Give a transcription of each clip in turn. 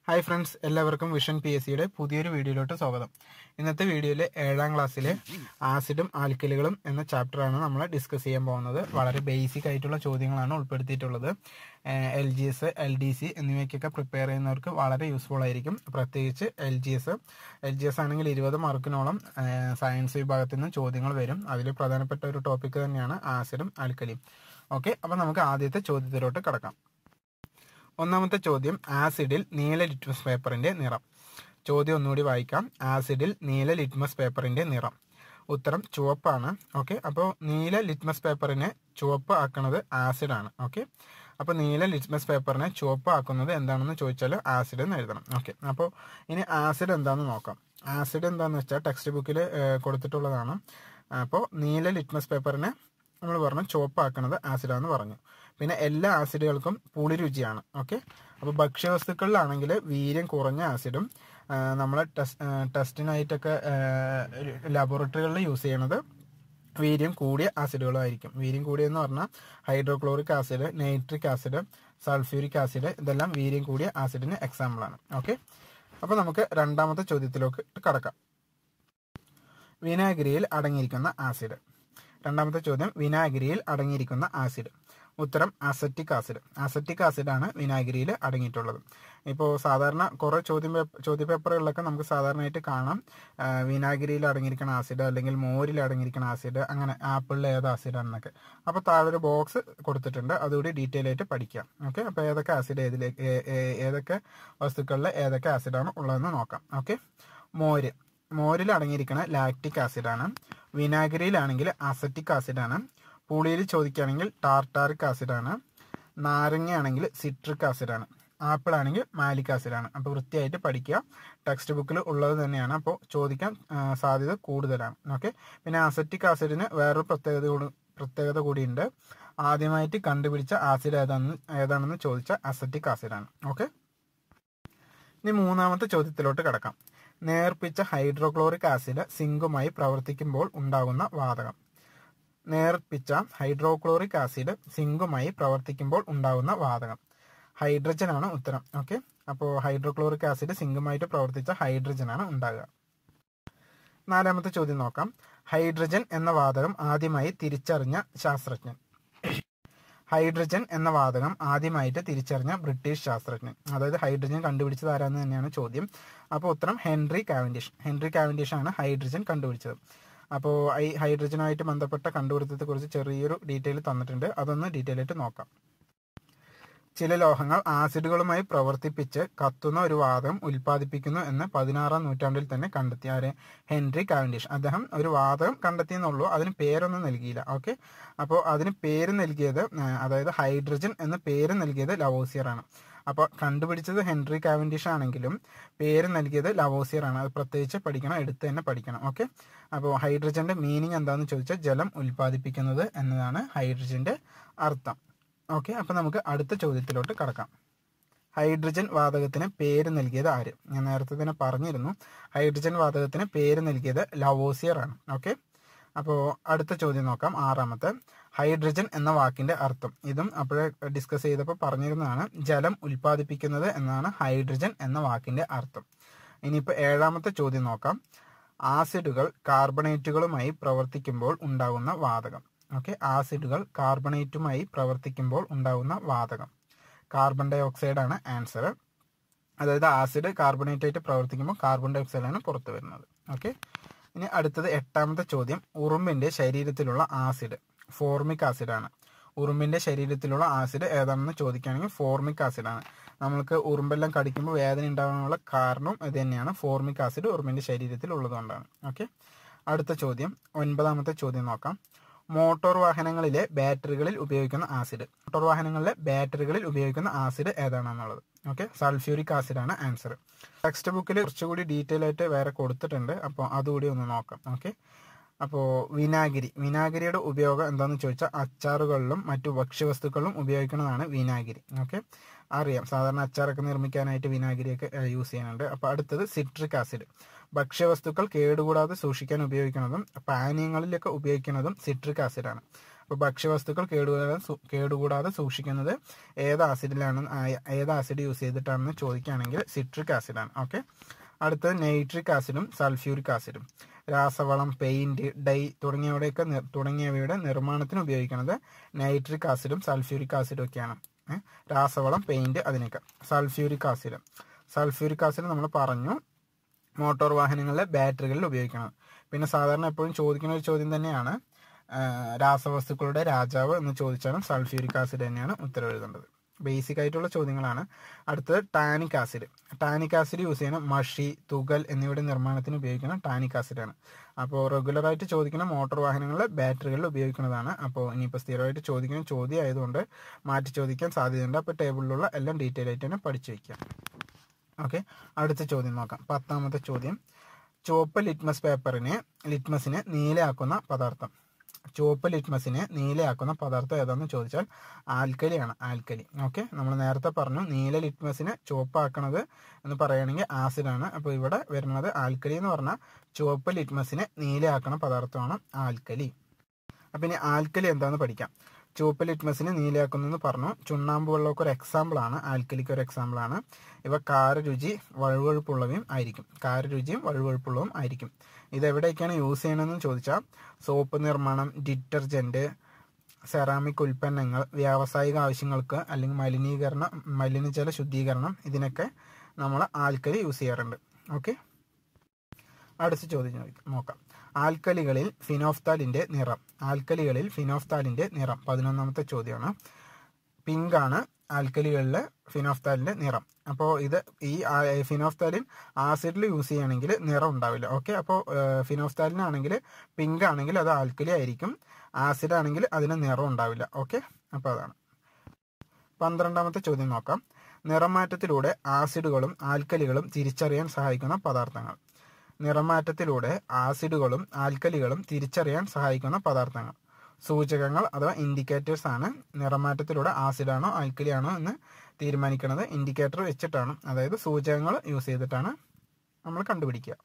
Hi friends എല്ലാവർക്കും vision P S സിയുടെ പുതിയൊരു വീഡിയോയിലോട്ട് സ്വാഗതം ഇന്നത്തെ വീഡിയോയിൽ ഏഴാം ക്ലാസ്സിലെ ആസിഡും ആൽക്കലുകളും എന്ന ചാപ്റ്ററാണ് നമ്മൾ ഡിസ്കസ് ചെയ്യാൻ പോകുന്നത് വളരെ ബേസിക് ആയിട്ടുള്ള ചോദ്യങ്ങളാണ് ഉൾപ്പെടുത്തിയിട്ടുള്ളത് L G S L D C എന്നിവയ്ക്കൊക്കെ പ്രിപ്പയർ ചെയ്യുന്നവർക്ക് വളരെ യൂസ്ഫുൾ ആയിരിക്കും പ്രത്യേകിച്ച് L G S L G S ആണെങ്കിൽ ഇരുപത് മാർക്കിനോളം സയൻസ് വിഭാഗത്തിൽ നിന്ന് ചോദ്യങ്ങൾ വരും അതിൽ പ്രധാനപ്പെട്ട ഒരു ടോപ്പിക് തന്നെയാണ് ആസിഡും ആൽക്കലിയും ഓക്കെ അപ്പം നമുക്ക് ആദ്യത്തെ ചോദ്യത്തിലോട്ട് കടക്കാം ഒന്നാമത്തെ ചോദ്യം ആസിഡിൽ നീല ലിറ്റ്മസ് പേപ്പറിന്റെ നിറം ചോദ്യം ഒന്നുകൂടി വായിക്കാം ആസിഡിൽ നീല ലിറ്റ്മസ് പേപ്പറിന്റെ നിറം ഉത്തരം ചുവപ്പാണ് ഓക്കെ അപ്പോൾ നീല ലിറ്റ്മസ് പേപ്പറിനെ ചുവപ്പ് ആക്കുന്നത് ആസിഡാണ് ഓക്കെ അപ്പോൾ നീല ലിറ്റ്മസ് പേപ്പറിനെ ചുവപ്പ് ആക്കുന്നത് എന്താണെന്ന് ചോദിച്ചാൽ ആസിഡ് എന്ന് എഴുതണം ഓക്കെ അപ്പോൾ ഇനി ആസിഡ് എന്താണെന്ന് നോക്കാം ആസിഡ് എന്താണെന്ന് വെച്ചാൽ ടെക്സ്റ്റ് ബുക്കിൽ കൊടുത്തിട്ടുള്ളതാണ് അപ്പോൾ നീല ലിറ്റ്മസ് പേപ്പറിനെ നമ്മൾ പറഞ്ഞു ചുവപ്പാക്കുന്നത് ആസിഡാന്ന് പറഞ്ഞു പിന്നെ എല്ലാ ആസിഡുകൾക്കും പുളി രുചിയാണ് ഓക്കെ അപ്പോൾ ഭക്ഷ്യവസ്തുക്കളിലാണെങ്കിൽ വീര്യം കുറഞ്ഞ ആസിഡും നമ്മൾ ടെസ്റ്റ് ടെസ്റ്റിനായിട്ടൊക്കെ ലബോറട്ടറികളിൽ യൂസ് ചെയ്യണത് വീര്യം കൂടിയ ആസിഡുകളും ആയിരിക്കും വീര്യം കൂടിയെന്ന് പറഞ്ഞാൽ hydrochloric acid nitric acid sulphuric acid ഇതെല്ലാം വീര്യം കൂടിയ ആസിഡിന് എക്സാമ്പിളാണ് ഓക്കെ അപ്പോൾ നമുക്ക് രണ്ടാമത്തെ ചോദ്യത്തിലേക്ക് കടക്കാം വിനാഗിരിയിൽ അടങ്ങിയിരിക്കുന്ന ആസിഡ് രണ്ടാമത്തെ ചോദ്യം വിനാഗിരിയിൽ അടങ്ങിയിരിക്കുന്ന ആസിഡ് ഉത്തരം അസറ്റിക് ആസിഡ് അസറ്റിക് ആസിഡാണ് വിനാഗിരിയിൽ അടങ്ങിയിട്ടുള്ളത് ഇപ്പോൾ സാധാരണ കുറേ ചോദ്യം ചോദ്യ പേപ്പറുകളിലൊക്കെ നമുക്ക് സാധാരണയായിട്ട് കാണാം വിനാഗിരിയിൽ അടങ്ങിയിരിക്കുന്ന ആസിഡ് അല്ലെങ്കിൽ മോരിൽ അടങ്ങിയിരിക്കുന്ന ആസിഡ് അങ്ങനെ ആപ്പിളിൽ ഏത് ആസിഡാണെന്നൊക്കെ അപ്പോൾ താഴെ ഒരു ബോക്സ് കൊടുത്തിട്ടുണ്ട് അതുകൂടി ഡീറ്റെയിൽ ആയിട്ട് പഠിക്കാം ഓക്കെ അപ്പോൾ ഏതൊക്കെ ആസിഡ് ഏതിലേക്ക് ഏതൊക്കെ വസ്തുക്കളിൽ ഏതൊക്കെ ആസിഡാണ് ഉള്ളതെന്ന് നോക്കാം ഓക്കെ മോര് മോരിൽ അടങ്ങിയിരിക്കുന്ന ലാക്റ്റിക് ആസിഡാണ് വിനാഗിരിയിലാണെങ്കിൽ അസറ്റിക് ആസിഡാണ് പുളിയിൽ ചോദിക്കുകയാണെങ്കിൽ ടാർട്ടാറിക് ആസിഡാണ് നാരങ്ങയാണെങ്കിൽ സിട്രിക് ആസിഡാണ് ആപ്പിൾ ആണെങ്കിൽ മാലിക് ആസിഡാണ് അപ്പോൾ വൃത്തിയായിട്ട് പഠിക്കുക ടെക്സ്റ്റ് ബുക്കിൽ ഉള്ളത് തന്നെയാണ് അപ്പോൾ ചോദിക്കാൻ സാധ്യത കൂടുതലാണ് ഓക്കെ പിന്നെ അസറ്റിക് ആസിഡിന് വേറൊരു പ്രത്യേകത കൂടി പ്രത്യേകത കൂടിയുണ്ട് ആദ്യമായിട്ട് കണ്ടുപിടിച്ച ആസിഡ് ഏതാണെന്ന് ഏതാണെന്ന് ചോദിച്ച അസറ്റിക് ആസിഡാണ് ഓക്കെ ഇനി മൂന്നാമത്തെ ചോദ്യത്തിലോട്ട് കിടക്കാം നേർപ്പിച്ച ഹൈഡ്രോക്ലോറിക് ആസിഡ് സിങ്കുമായി പ്രവർത്തിക്കുമ്പോൾ ഉണ്ടാകുന്ന വാതകം നേർപ്പിച്ച ഹൈഡ്രോക്ലോറിക് ആസിഡ് സിങ്കുമായി പ്രവർത്തിക്കുമ്പോൾ ഉണ്ടാകുന്ന വാതകം ഹൈഡ്രജൻ ആണ് ഉത്തരം ഓക്കെ അപ്പോൾ ഹൈഡ്രോക്ലോറിക് ആസിഡ് സിങ്കുമായിട്ട് പ്രവർത്തിച്ച ഹൈഡ്രജൻ ആണ് ഉണ്ടാകുക നാലാമത്തെ ചോദ്യം നോക്കാം ഹൈഡ്രജൻ എന്ന വാതകം ആദ്യമായി തിരിച്ചറിഞ്ഞ ശാസ്ത്രജ്ഞൻ ഹൈഡ്രജൻ എന്ന വാതകം ആദ്യമായിട്ട് തിരിച്ചറിഞ്ഞ ബ്രിട്ടീഷ് ശാസ്ത്രജ്ഞൻ അതായത് ഹൈഡ്രജൻ കണ്ടുപിടിച്ചത് ആരാന്ന് തന്നെയാണ് ചോദ്യം അപ്പോൾ ഉത്തരം ഹെൻറി കാവൻഡിഷ് ഹെൻറി കാവൻഡിഷ് ആണ് ഹൈഡ്രജൻ കണ്ടുപിടിച്ചത് അപ്പോൾ ഈ ഹൈഡ്രജനുമായിട്ട് ബന്ധപ്പെട്ട കണ്ടുപിടുത്തത്തെക്കുറിച്ച് ചെറിയൊരു ഡീറ്റെയിൽ തന്നിട്ടുണ്ട് അതൊന്ന് ഡീറ്റെയിൽ ആയിട്ട് നോക്കാം ചില ലോഹങ്ങൾ ആസിഡുകളുമായി പ്രവർത്തിപ്പിച്ച് കത്തുന്ന ഒരു വാതകം ഉൽപ്പാദിപ്പിക്കുന്നു എന്ന് പതിനാറാം നൂറ്റാണ്ടിൽ തന്നെ കണ്ടെത്തി ആര് ഹെൻറി കാവൻഡിഷ് അദ്ദേഹം ഒരു വാതകം കണ്ടെത്തിയെന്നുള്ളൂ അതിന് പേരൊന്നും നൽകിയില്ല ഓക്കെ അപ്പോൾ അതിന് പേര് നൽകിയത് അതായത് ഹൈഡ്രജൻ എന്ന പേര് നൽകിയത് ലവോസിയർ ആണ് അപ്പോൾ കണ്ടുപിടിച്ചത് ഹെൻറി കാവൻഡിഷ് ആണെങ്കിലും പേര് നൽകിയത് ലവോസിയർ ആണ് അത് പ്രത്യേകിച്ച് പഠിക്കണം എടുത്ത് തന്നെ പഠിക്കണം ഓക്കെ അപ്പോൾ ഹൈഡ്രജന്റെ മീനിങ് എന്താണെന്ന് ചോദിച്ചാൽ ജലം ഉൽപ്പാദിപ്പിക്കുന്നത് എന്നതാണ് ഹൈഡ്രജന്റെ അർത്ഥം ഓക്കെ അപ്പോൾ നമുക്ക് അടുത്ത ചോദ്യത്തിലോട്ട് കടക്കാം ഹൈഡ്രജൻ വാതകത്തിന് പേര് നൽകിയത് ആര് ഞാൻ നേരത്തെ തന്നെ പറഞ്ഞിരുന്നു ഹൈഡ്രജൻ വാതകത്തിന് പേര് നൽകിയത് ലവോസിയർ ആണ് ഓക്കെ അപ്പോൾ അടുത്ത ചോദ്യം നോക്കാം ആറാമത്തെ ഹൈഡ്രജൻ എന്ന വാക്കിന്റെ അർത്ഥം ഇതും അപ്പോഴേ ഡിസ്കസ് ചെയ്തപ്പോൾ പറഞ്ഞിരുന്നതാണ് ജലം ഉൽപ്പാദിപ്പിക്കുന്നത് എന്നാണ് ഹൈഡ്രജൻ എന്ന വാക്കിന്റെ അർത്ഥം ഇനിയിപ്പോൾ ഏഴാമത്തെ ചോദ്യം നോക്കാം ആസിഡുകൾ കാർബണേറ്റുകളുമായി പ്രവർത്തിക്കുമ്പോൾ ഉണ്ടാകുന്ന വാതകം ഓക്കെ ആസിഡുകൾ കാർബണേറ്റുമായി പ്രവർത്തിക്കുമ്പോൾ ഉണ്ടാകുന്ന വാതകം കാർബൺ ഡൈ ഓക്സൈഡ് ആണ് ആൻസർ അതായത് ആസിഡ് കാർബണേറ്റ് ആയിട്ട് പ്രവർത്തിക്കുമ്പോൾ കാർബൺ ഡൈ ഓക്സൈഡ് ആണ് പുറത്തു വരുന്നത് ഓക്കെ ഇനി അടുത്തത് എട്ടാമത്തെ ചോദ്യം ഉറുമ്പിന്റെ ശരീരത്തിലുള്ള ആസിഡ് ഫോർമിക് ആസിഡ് ആണ് ഉറുമ്പിന്റെ ശരീരത്തിലുള്ള ആസിഡ് ഏതാണെന്ന് ചോദിക്കുകയാണെങ്കിൽ ഫോർമിക് ആസിഡ് ആണ് നമ്മൾക്ക് ഉറുമ്പെല്ലാം കടിക്കുമ്പോൾ വേദന ഉണ്ടാകാനുള്ള കാരണം ഇത് തന്നെയാണ് ഫോർമിക് ആസിഡ് ഉറുമ്പിന്റെ ശരീരത്തിൽ ഉള്ളതുകൊണ്ടാണ് ഓക്കെ അടുത്ത ചോദ്യം ഒൻപതാമത്തെ ചോദ്യം നോക്കാം മോട്ടോർ വാഹനങ്ങളിലെ ബാറ്ററികളിൽ ഉപയോഗിക്കുന്ന ആസിഡ് മോട്ടോർ വാഹനങ്ങളിലെ ബാറ്ററികളിൽ ഉപയോഗിക്കുന്ന ആസിഡ് ഏതാണെന്നുള്ളത് ഓക്കെ സൾഫ്യൂരിക് ആസിഡ് ആണ് ആൻസർ ടെക്സ്റ്റ് ബുക്കിൽ കുറച്ചുകൂടി ഡീറ്റെയിൽ ആയിട്ട് വേറെ കൊടുത്തിട്ടുണ്ട് അപ്പോൾ അതുകൂടി ഒന്ന് നോക്കാം ഓക്കെ അപ്പോൾ വിനാഗിരി വിനാഗിരിയുടെ ഉപയോഗം എന്താണെന്ന് ചോദിച്ചാൽ അച്ചാറുകളിലും മറ്റു ഭക്ഷ്യവസ്തുക്കളിലും ഉപയോഗിക്കുന്നതാണ് വിനാഗിരി ഓക്കെ അറിയാം സാധാരണ അച്ചാറൊക്കെ നിർമ്മിക്കാനായിട്ട് വിനാഗിരിയൊക്കെ യൂസ് ചെയ്യുന്നുണ്ട് അപ്പോൾ അടുത്തത് സിട്രിക് ആസിഡ് ഭക്ഷ്യവസ്തുക്കൾ കേടുകൂടാതെ സൂക്ഷിക്കാൻ ഉപയോഗിക്കുന്നതും പാനീയങ്ങളിലൊക്കെ ഉപയോഗിക്കുന്നതും സിട്രിക് ആസിഡാണ് അപ്പോൾ ഭക്ഷ്യവസ്തുക്കൾ കേടുകൂടാതെ സൂ- കേടുകൂടാതെ സൂക്ഷിക്കുന്നത് ഏത് ആസിഡിലാണ് ആ- ഏത് ആസിഡ് യൂസ് ചെയ്തിട്ടാണെന്ന് ചോദിക്കുകയാണെങ്കിൽ സിട്രിക് ആസിഡാണ് ഓക്കെ അടുത്തത് നൈട്രിക് ആസിഡും സൾഫ്യൂരിക് ആസിഡും രാസവളം പെയിന്റ് ഡൈ തുടങ്ങിയവയുടെയൊക്കെ നിർ- തുടങ്ങിയവയുടെ നിർമ്മാണത്തിന് ഉപയോഗിക്കുന്നത് നൈട്രിക് ആസിഡും സൾഫ്യൂരിക് ആസിഡും ഒക്കെയാണ് ഏ? രാസവളം പെയിന്റ് അതിനൊക്കെ സൾഫ്യൂരിക് ആസിഡ് സൾഫ്യൂരിക് ആസിഡ് നമ്മൾ പറഞ്ഞു മോട്ടോർ വാഹനങ്ങളിലെ ബാറ്ററികളിൽ ഉപയോഗിക്കണം പിന്നെ സാധാരണ എപ്പോഴും ചോദിക്കുന്ന ഒരു ചോദ്യം തന്നെയാണ് ആ, രാസവസ്തുക്കളുടെ രാജാവ് എന്ന് ചോദിച്ചാലും സൾഫ്യൂരിക് ആസിഡ് തന്നെയാണ് ഉത്തരം എഴുതേണ്ടത് ബേസിക് ആയിട്ടുള്ള ചോദ്യങ്ങളാണ് അടുത്തത് tannic acid tannic acid use ചെയ്യുന്ന മഷി തുകൽ എന്നിവയുടെ നിർമ്മാണത്തിന് ഉപയോഗിക്കുന്ന ടാനിക് ആസിഡാണ് അപ്പോൾ റെഗുലറായിട്ട് ചോദിക്കുന്ന മോട്ടോർ വാഹനങ്ങളിലെ ബാറ്ററികളിൽ ഉപയോഗിക്കുന്നതാണ് അപ്പോൾ ഇനിയിപ്പോൾ സ്ഥിരമായിട്ട് ചോദിക്കുന്ന ചോദ്യം ആയതുകൊണ്ട് മാറ്റി ചോദിക്കാൻ സാധ്യതയുണ്ട് അപ്പോൾ ടേബിളിലുള്ള എല്ലാം ഡീറ്റെയിൽ ആയിട്ട് തന്നെ പഠിച്ചു വയ്ക്കാം ഓക്കെ അടുത്ത ചോദ്യം നോക്കാം പത്താമത്തെ ചോദ്യം ചുവപ്പ് ലിറ്റ്മസ് പേപ്പറിനെ ലിറ്റ്മസിനെ നീലയാക്കുന്ന പദാർത്ഥം ചുവപ്പ് ലിറ്റ്മസിനെ നീലയാക്കുന്ന പദാർത്ഥം ഏതാണെന്ന് ചോദിച്ചാൽ ആൽക്കലിയാണ് ആൽക്കലി ഓക്കെ നമ്മൾ നേരത്തെ പറഞ്ഞു നീല ലിറ്റ്മസിനെ ചുവപ്പാക്കണത് എന്ന് പറയുകയാണെങ്കിൽ ആസിഡാണ് അപ്പോൾ ഇവിടെ വരുന്നത് ആൽക്കലി എന്ന് പറഞ്ഞാൽ ചുവപ്പ് ലിറ്റ്മസിനെ നീലയാക്കണ പദാർത്ഥമാണ് ആൽക്കലി അപ്പം ഇനി ആൽക്കലി എന്താണെന്ന് പഠിക്കാം ചുവപ്പ് ലിറ്റ്മസിനെ നീലയാക്കുന്നെന്ന് പറഞ്ഞു ചുണ്ണാമ്പ് വെള്ളമൊക്കെ ഒരു എക്സാമ്പിൾ ആണ് ആൽക്കലിക്ക് ഒരു എക്സാമ്പിൾ ആണ് ഇവ കാരരുചി വഴുവഴുപ്പുള്ളവയും ആയിരിക്കും കാരരുചിയും വഴുവഴുപ്പുള്ളതും ആയിരിക്കും ഇത് എവിടെയൊക്കെയാണ് യൂസ് ചെയ്യണമെന്ന് ചോദിച്ചാൽ സോപ്പ് നിർമ്മാണം ഡിറ്റർജന്റ് സെറാമിക് ഉൽപ്പന്നങ്ങൾ വ്യാവസായിക ആവശ്യങ്ങൾക്ക് അല്ലെങ്കിൽ മലിനീകരണം മലിനജല ശുദ്ധീകരണം ഇതിനൊക്കെ നമ്മൾ ആൽക്കലി യൂസ് ചെയ്യാറുണ്ട് ഓക്കെ അടുത്ത ചോദ്യം ചോദിക്കാം നോക്കാം ആൽക്കലികളിൽ ഫിനോഫ്താലിന്റെ നിറം ആൽക്കലികളിൽ ഫിനോഫ്താലിന്റെ നിറം പതിനൊന്നാമത്തെ ചോദ്യമാണ് പിങ്ക് ആണ് ആൽക്കലികളിലെ ഫിനോഫ്താലിന്റെ നിറം അപ്പോൾ ഇത് ഈ ആ- ഫിനോഫ്താലിൻ ആസിഡിൽ യൂസ് ചെയ്യുകയാണെങ്കിൽ നിറം ഉണ്ടാവില്ല ഓക്കെ അപ്പോൾ ഫിനോഫ്താലിനാണെങ്കിൽ പിങ്ക് ആണെങ്കിൽ അത് ആൽക്കലി ആയിരിക്കും ആസിഡ് ആണെങ്കിൽ അതിന് നിറം ഉണ്ടാവില്ല ഓക്കെ അപ്പോൾ അതാണ് പന്ത്രണ്ടാമത്തെ ചോദ്യം നോക്കാം നിറമാറ്റത്തിലൂടെ ആസിഡുകളും ആൽക്കലികളും തിരിച്ചറിയാൻ സഹായിക്കുന്ന പദാർത്ഥങ്ങൾ നിറമാറ്റത്തിലൂടെ ആസിഡുകളും ആൽക്കലികളും തിരിച്ചറിയാൻ സഹായിക്കുന്ന പദാർത്ഥങ്ങൾ സൂചകങ്ങൾ അഥവാ ഇൻഡിക്കേറ്റേഴ്സ് ആണ് നിറമാറ്റത്തിലൂടെ ആസിഡാണോ ആൽക്കലിയാണോ എന്ന് തീരുമാനിക്കുന്നത് ഇൻഡിക്കേറ്റർ വെച്ചിട്ടാണ് അതായത് സൂചകങ്ങൾ യൂസ് ചെയ്തിട്ടാണ് നമ്മൾ കണ്ടുപിടിക്കുക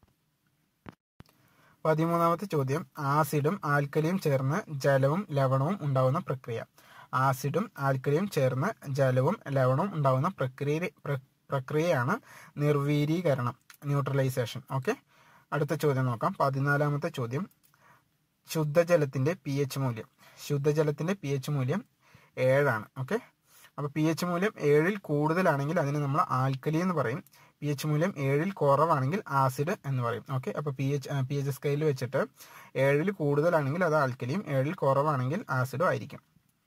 പതിമൂന്നാമത്തെ ചോദ്യം ആസിഡും ആൽക്കലിയും ചേർന്ന് ജലവും ലവണവും ഉണ്ടാവുന്ന പ്രക്രിയ ആസിഡും ആൽക്കലിയും ചേർന്ന് ജലവും ലവണവും ഉണ്ടാവുന്ന പ്രക്രിയ പ്ര- പ്രക്രിയയാണ് നിർവീരീകരണം ന്യൂട്രലൈസേഷൻ ഓക്കെ അടുത്ത ചോദ്യം നോക്കാം പതിനാലാമത്തെ ചോദ്യം ശുദ്ധജലത്തിന്റെ പി എച്ച് മൂല്യം ശുദ്ധജലത്തിന്റെ പി എച്ച് മൂല്യം ഏഴാണ് ഓക്കെ അപ്പോൾ പി എച്ച് മൂല്യം ഏഴിൽ കൂടുതലാണെങ്കിൽ അതിന് നമ്മൾ ആൽക്കലി എന്ന് പറയും പി എച്ച് മൂല്യം ഏഴിൽ കുറവാണെങ്കിൽ ആസിഡ് എന്ന് പറയും ഓക്കെ അപ്പോൾ P H P H scale വെച്ചിട്ട് ഏഴിൽ കൂടുതലാണെങ്കിൽ അത് ആൽക്കലിയും ഏഴിൽ കുറവാണെങ്കിൽ ആസിഡും ആയിരിക്കും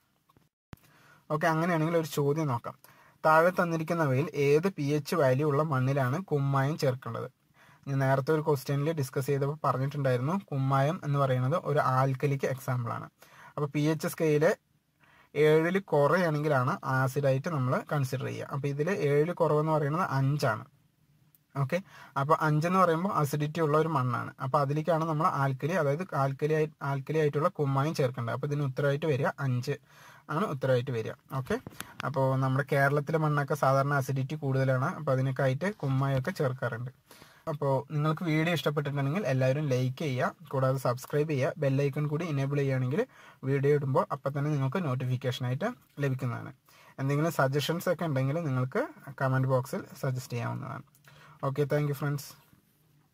ഓക്കെ അങ്ങനെയാണെങ്കിൽ ഒരു ചോദ്യം നോക്കാം താഴെ തന്നിരിക്കുന്നവയിൽ ഏത് പി എച്ച് വാല്യൂ ഉള്ള മണ്ണിലാണ് കുമ്മായം ചേർക്കേണ്ടത് ഞാൻ നേരത്തെ ഒരു ക്വസ്റ്റ്യനിൽ ഡിസ്കസ് ചെയ്തപ്പോൾ പറഞ്ഞിട്ടുണ്ടായിരുന്നു കുമ്മായം എന്ന് പറയുന്നത് ഒരു ആൽക്കലിക്ക് എക്സാമ്പിൾ ആണ് അപ്പോൾ പി എച്ച് സ്കെയില് ഏഴിൽ കുറയാണെങ്കിലാണ് ആസിഡായിട്ട് നമ്മൾ കൺസിഡർ ചെയ്യുക അപ്പോൾ ഇതിൽ ഏഴിൽ കുറവെന്ന് പറയുന്നത് അഞ്ചാണ് ഓക്കെ അപ്പോൾ അഞ്ചെന്ന് പറയുമ്പോൾ അസിഡിറ്റി ഉള്ള ഒരു മണ്ണാണ് അപ്പോൾ അതിലേക്കാണ് നമ്മൾ ആൽക്കലി അതായത് ആൽക്കലി ആയി ആൽക്കലി ആയിട്ടുള്ള കുമ്മായം ചേർക്കേണ്ടത് അപ്പോൾ ഇതിന് ഉത്തരമായിട്ട് വരിക അഞ്ച് ആണ് ഉത്തരമായിട്ട് വരിക ഓക്കെ അപ്പോൾ നമ്മുടെ കേരളത്തിലെ മണ്ണൊക്കെ സാധാരണ അസിഡിറ്റി കൂടുതലാണ് അപ്പോൾ അതിനൊക്കെ ആയിട്ട് കുമ്മായമൊക്കെ ചേർക്കാറുണ്ട് അപ്പോൾ നിങ്ങൾക്ക് വീഡിയോ ഇഷ്ടപ്പെട്ടിട്ടുണ്ടെങ്കിൽ എല്ലാവരും ലൈക്ക് ചെയ്യുക കൂടാതെ സബ്സ്ക്രൈബ് ചെയ്യുക ബെല്ലൈക്കൺ കൂടി ഇനേബിൾ ചെയ്യുകയാണെങ്കിൽ വീഡിയോ ഇടുമ്പോൾ അപ്പം തന്നെ നിങ്ങൾക്ക് നോട്ടിഫിക്കേഷനായിട്ട് ലഭിക്കുന്നതാണ് എന്തെങ്കിലും സജഷൻസ് ഒക്കെ ഉണ്ടെങ്കിൽ നിങ്ങൾക്ക് കമൻറ്റ് ബോക്സിൽ സജസ്റ്റ് ചെയ്യാവുന്നതാണ് ഓക്കെ താങ്ക് യു ഫ്രണ്ട്സ്